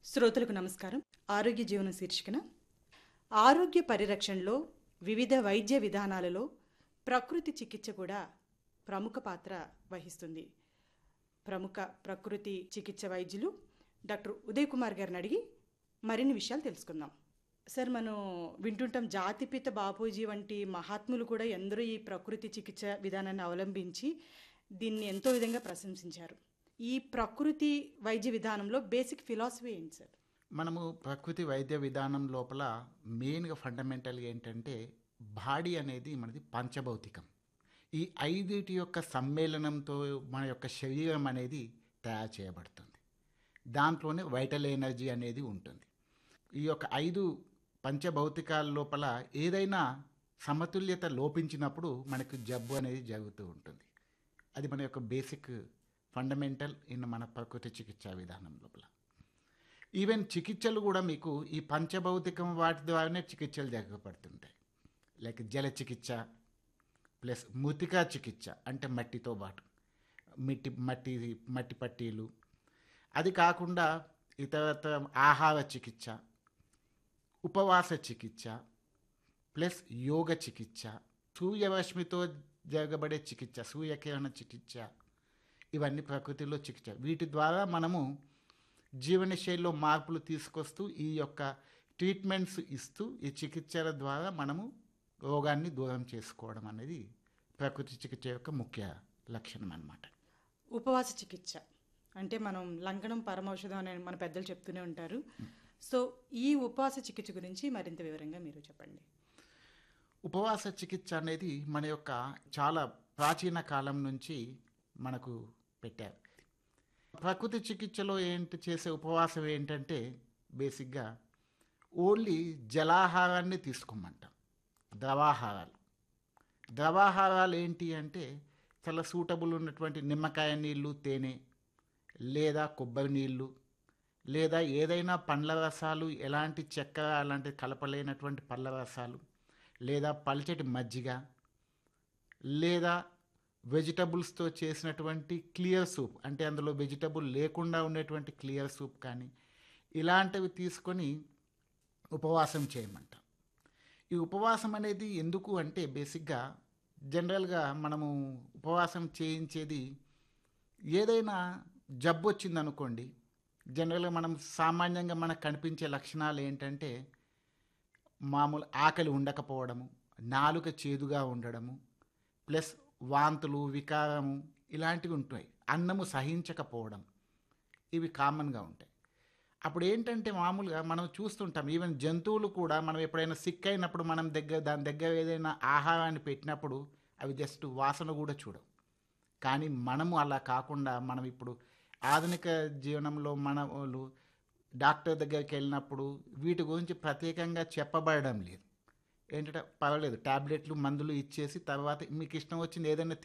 శ్రోతలకు నమస్కారం ఆరోగ్య జీవనం శీర్షికన ఆరోగ్య పరిరక్షణలో వివిధ వైద్య విధానాలలో ప్రకృతి చికిత్స కూడా ప్రముఖ పాత్ర వహిస్తుంది ప్రముఖ ప్రకృతి చికిత్స వైద్యులు డాక్టర్ ఉదయ్ కుమార్ గారిని అడిగి మరిన్ని విషయాలు తెలుసుకుందాం సార్ మనం వింటుంటాం జాతిపిత బాపూజీ వంటి మహాత్ములు కూడా ఎందరో ఈ ప్రకృతి చికిత్స విధానాన్ని అవలంబించి దీన్ని ఎంతో విధంగా ప్రశంసించారు ఈ ప్రకృతి వైద్య విధానంలో బేసిక్ ఫిలాసఫీ ఏంటి సార్ మనము ప్రకృతి వైద్య విధానం లోపల మెయిన్గా ఫండమెంటల్ ఏంటంటే బాడీ అనేది మనది పంచభౌతికం ఈ ఐదిటి యొక్క సమ్మేళనంతో మన యొక్క శరీరం అనేది తయారు చేయబడుతుంది దాంట్లోనే వైటల్ ఎనర్జీ అనేది ఉంటుంది ఈ యొక్క ఐదు పంచభౌతికాల లోపల ఏదైనా సమతుల్యత లోపించినప్పుడు మనకు జబ్బు అనేది జరుగుతూ ఉంటుంది అది మన యొక్క బేసిక్ ఫండమెంటల్ ఇన్ మన ప్రకృతి చికిత్సా విధానం లోపల ఈవెన్ చికిత్సలు కూడా మీకు ఈ పంచభౌతికం వాటి ద్వారానే చికిత్సలు జరగబడుతుంటాయి లైక్ జల చికిత్స ప్లస్ మృతికా చికిత్స అంటే మట్టితో పాటు మట్టి మట్టి మట్టి పట్టీలు అది కాకుండా ఇతర ఆహార చికిత్స ఉపవాస చికిత్స ప్లస్ యోగ చికిత్స సూర్యరశ్మితో జరగబడే చికిత్స సూర్యకిరణ చికిత్స ఇవన్నీ ప్రకృతిలో చికిత్స వీటి ద్వారా మనము జీవనశైలిలో మార్పులు తీసుకొస్తూ ఈ యొక్క ట్రీట్మెంట్స్ ఇస్తూ ఈ చికిత్సల ద్వారా మనము రోగాన్ని దూరం చేసుకోవడం అనేది ప్రకృతి చికిత్స యొక్క ముఖ్య లక్షణం అన్నమాట ఉపవాస చికిత్స అంటే మనం లంకనం పరమౌషధం అని మన పెద్దలు చెప్తూనే ఉంటారు సో ఈ ఉపవాస చికిత్స గురించి మరింత వివరంగా మీరు చెప్పండి ఉపవాస చికిత్స అనేది మన యొక్క చాలా ప్రాచీన కాలం నుంచి మనకు పెట్టారు ప్రకృతి చికిత్సలో ఏంటి చేసే ఉపవాసం ఏంటంటే బేసిక్గా ఓన్లీ జలాహారాన్ని తీసుకోమంటాం ద్రవాహారాలు ద్రవాహారాలు ఏంటి అంటే చాలా సూటబుల్ ఉన్నటువంటి నిమ్మకాయ నీళ్ళు తేనె లేదా కొబ్బరి నీళ్ళు లేదా ఏదైనా పండ్ల రసాలు ఎలాంటి చక్కెర అలాంటి కలపలేనటువంటి పళ్ళ రసాలు లేదా పల్చటి మజ్జిగ లేదా వెజిటబుల్స్తో చేసినటువంటి క్లియర్ సూప్ అంటే అందులో వెజిటబుల్ లేకుండా ఉండేటువంటి క్లియర్ సూప్ కానీ ఇలాంటివి తీసుకొని ఉపవాసం చేయమంటాం ఈ ఉపవాసం అనేది ఎందుకు అంటే బేసిక్గా జనరల్గా మనము ఉపవాసం చేయించేది ఏదైనా జబ్బు వచ్చిందనుకోండి జనరల్గా మనం సామాన్యంగా మనకు కనిపించే లక్షణాలు ఏంటంటే మామూలు ఆకలి ఉండకపోవడము నాలుక చేదుగా ఉండడము ప్లస్ వాంతులు వికారము ఇలాంటివి ఉంటాయి అన్నము సహించకపోవడం ఇవి కామన్గా ఉంటాయి అప్పుడు ఏంటంటే మామూలుగా మనం చూస్తుంటాం ఈవెన్ జంతువులు కూడా మనం ఎప్పుడైనా సిక్ అయినప్పుడు మనం దగ్గర దాని దగ్గర ఏదైనా ఆహారాన్ని పెట్టినప్పుడు అవి జస్ట్ వాసన కూడా చూడవు కానీ మనము అలా కాకుండా మనం ఇప్పుడు ఆధునిక జీవనంలో మన వాళ్ళు డాక్టర్ దగ్గరికి వెళ్ళినప్పుడు వీటి గురించి ప్రత్యేకంగా చెప్పబడడం లేదు ఏంటంటే పర్వాలేదు టాబ్లెట్లు మందులు ఇచ్చేసి తర్వాత మీకు ఇష్టం వచ్చింది ఏదైనా